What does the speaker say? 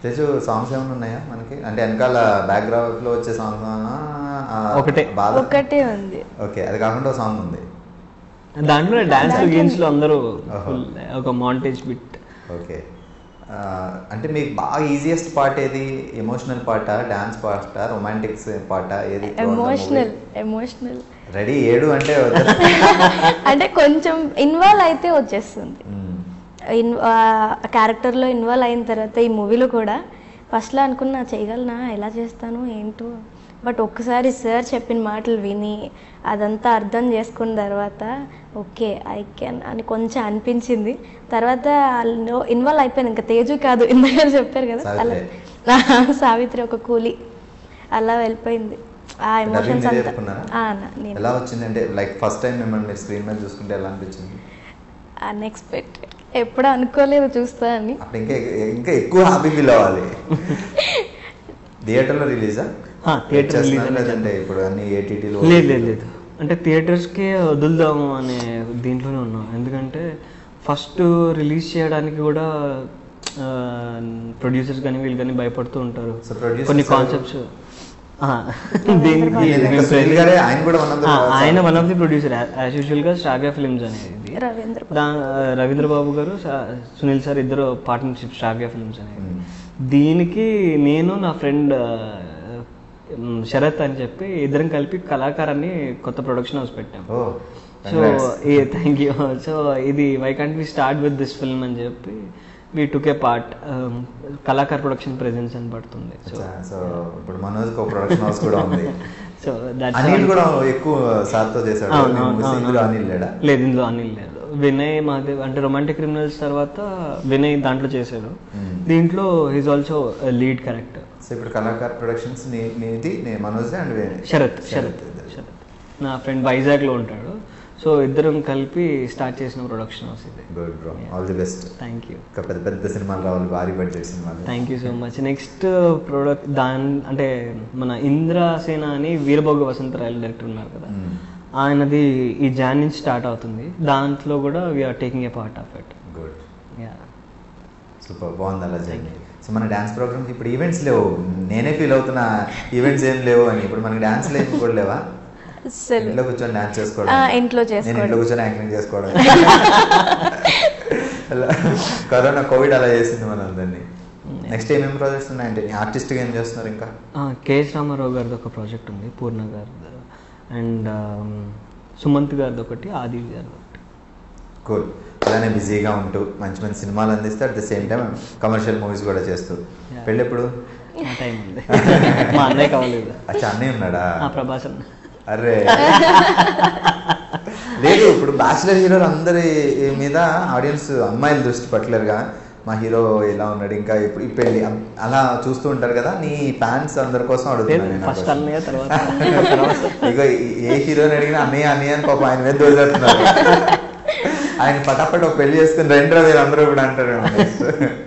Teju songs ఏమైనా ఉన్నాయా మనకి అంటే వెనకాల బ్యాక్గ్రౌండ్ లో వచ్చే సాంగ్ ఒకటే. బాధ ఒక్కటే ఉంది ఓకే అది కాకుండా సాంగ్ ఉంది దాంట్లో డాన్స్ దాంట్లో- గేమ్స్ లో అందరూ ఓహో. full ఒక మాంటేజ్ బిట్ ఓకే ఆ, అంటే మీకు బాగా ఈజియెస్ట్ పార్ట్ ఏది ఎమోషనల్ పార్టా డాన్స్ పార్టా రొమాంటిక్స్ పార్టా ఏది ఎమోషనల్ ఎమోషనల్ రెడీ ఏడు అంటే వద్దు. అంటే కొంచెం ఇన్వాల్వ్ అయితే వచ్చేస్తుంది మ్మ్. ఇన్ క్యారెక్టర్లో ఇన్వాల్వ్ అయిన తర్వాత ఈ మూవీలో కూడా ఫస్ట్లో అనుకున్నా చేయగలనా ఎలా చేస్తాను ఏంటో బట్ ఒక్కసారి సార్ చెప్పిన మాటలు విని అదంతా అర్థం చేసుకున్న తర్వాత ఓకే ఐ కెన్ అని కొంచెం అనిపించింది తర్వాత ఇన్వాల్వ్ అయిపోయాను ఇంకా తేజు కాదు ఇందాక చెప్పారు కదా అలా సావిత్రి ఒక కూలి అలా వెళ్ళిపోయింది ఆ Dubbing ఎమోషన్స్ మీరే అంతా చెప్పుకున్నారా? ఆ, నా- నేను ఎలా వచ్చింది అంటే లైక్ ఫస్ట్ టైం మిమ్మల్ని మీరు స్క్రీన్ మీద చూసుకుంటే ఎలా అనిపించింది అన్ఎక్స్పెక్టెడ్ ఎప్పుడు అనుకోలేదు చూస్తా అని అప్పుడు ఇంకా ఇంకా ఎక్కువ హ్యాపీ ఫీల్ అవ్వాలి థియేటర్లో రిలీజా ఆ, theatre release అనేది లేదంటే ఇప్పుడు అన్ని ఏటీటీలో లేదు లేదు లేదు అంటే థియేటర్స్కే వదులుదాము అనే దీంట్లోనే ఉన్నాం ఎందుకంటే ఫస్ట్ రిలీజ్ చేయడానికి కూడా ప్రొడ్యూసర్స్ కానీ వీళ్ళు కానీ భయపడుతూ ఉంటారు So, producers కొన్ని ఎవరు? కాన్సెప్ట్స్ దీనికి ఇంకా సునీల్ గారే ఆయన కూడా one of the ఆ, producers. ఆయన one of the producer as usual గా శ్రావ్య ఫిల్మ్స్ అనేది రవీంద్ర దా రవీంద్ర బాబు గారు సా- సునీల్ సార్ ఇద్దరు పార్ట్నర్షిప్ శ్రావ్య ఫిల్మ్స్ అనేది మ్మ్. దీనికి నేను నా ఫ్రెండ్ శరత్ అని చెప్పి ఇద్దరం కలిపి కళాకారాన్ని కొత్త ప్రొడక్షన్ హౌస్ పెట్టాం oh so a thank you so ఇది why can't we start with this film అని చెప్పి we took a part Kalakar production presents అని పడుతుంది సో సో ఇప్పుడు మనోజ్ ఒక ప్రొడక్షన్ హౌస్ కూడా ఉంది సో అనిల్ కూడా ఎక్కువ సార్తో చేశాడు అవును, మీ అవును, ముస్లిం అవును. అనిల్ లేడా లేదు ఇందులో అనిల్ లేదు వినయ్ మాదేవ్ అంటే రొమాంటిక్ క్రిమినల్స్ తర్వాత వినయ్ దాంట్లో చేశాడు Hmm. దీంట్లో is also lead character so ఇప్పుడు కళాకార్ ప్రొడక్షన్స్ నీ నీది నీ మనోజ్ అండ్ శరత్ శరత్ శరత్ నా ఫ్రెండ్ వైజాగ్లో ఉంటాడు సో ఇద్దరం కలిపి స్టార్ట్ చేసిన ప్రొడక్షన్ హౌస్ ఇది good bro all the best thank you ఇంకా పెద్ద పెద్ద సినిమాలు రావాలి భారీ బడ్జెట్ సినిమాలు thank you so much next product దాని అంటే మన ఇంద్రసేన అని వీరభోగ వసంతరాయలు డైరెక్టర్ ఉన్నారు కదా Hmm. ఆయనది ఈ జాన్ నుంచి స్టార్ట్ అవుతుంది దాంట్లో కూడా we're taking a part of it good yeah super బాగుంది అలా జర్నీ సో మన డ్యాన్స్ ప్రోగ్రామ్కి ఇప్పుడు ఈవెంట్స్ లేవు నేనే ఫీల్ అవుతున్నా ఈవెంట్స్ ఏం లేవు అని ఇప్పుడు మనకి డ్యాన్స్ లేవు కూడా లేవా అస్సలు ఇంట్లో కూర్చొని డాన్స్ చేసుకోవడం ఆ, ఇంట్లో నేను ఇంట్లో చేసుకోవడం కూర్చొని యాంకరింగ్ చేసుకోవడం అలా కరోనా కోవిడ్ అలా చేసింది మన అందరినీ నెక్స్ట్ ఏమేమి ప్రాజెక్ట్స్ ఉన్నాయంటే ఆర్టిస్ట్గా ఏం చేస్తున్నారు ఇంకా కేఎస్ రామారావు గారిది ఒక ప్రాజెక్ట్ ఉంది పూర్ణ గారిది అండ్ సుమంత్ గారిది ఒకటి ఆది గారిది ఒకటి కూల్ అలానే బిజీగా ఉంటూ మంచి మంచి సినిమాలు అందిస్తే at the same time commercial movies కూడా చేస్తూ Yeah. పెళ్ళి ఎప్పుడు ఆ టైం ఉంది మా అన్నయ్య కావలేదు అచ్చా అన్నయ్య ఉన్నాడా ఆ ప్రభాస్ అన్న అరే లేదు ఇప్పుడు బ్యాచిలర్ హీరోలు అందరి మీద ఆడియన్స్ అమ్మాయిలు దృష్టి పట్టలేరుగా మా హీరో ఇలా ఉన్నాడు ఇంకా ఇప్పుడు ఈ పెళ్ళి అం- అలా చూస్తూ ఉంటారు కదా నీ ఫ్యాన్స్ అందరి కోసం అడుగుతున్నాను నేను ఆ ఫస్ట్ question. అన్నయ్య తర్వాత తర్వాత ఇగో ఈ- ఏ హీరోని అడిగినా అన్నయ్య అన్నయ్య అని పాపం ఆయన మీద దోచేస్తున్నారు ఆయన పటాపట్ ఒక పెళ్లి చేసుకుని రెండు మీరు అందరూ ఇప్పుడు అంటారు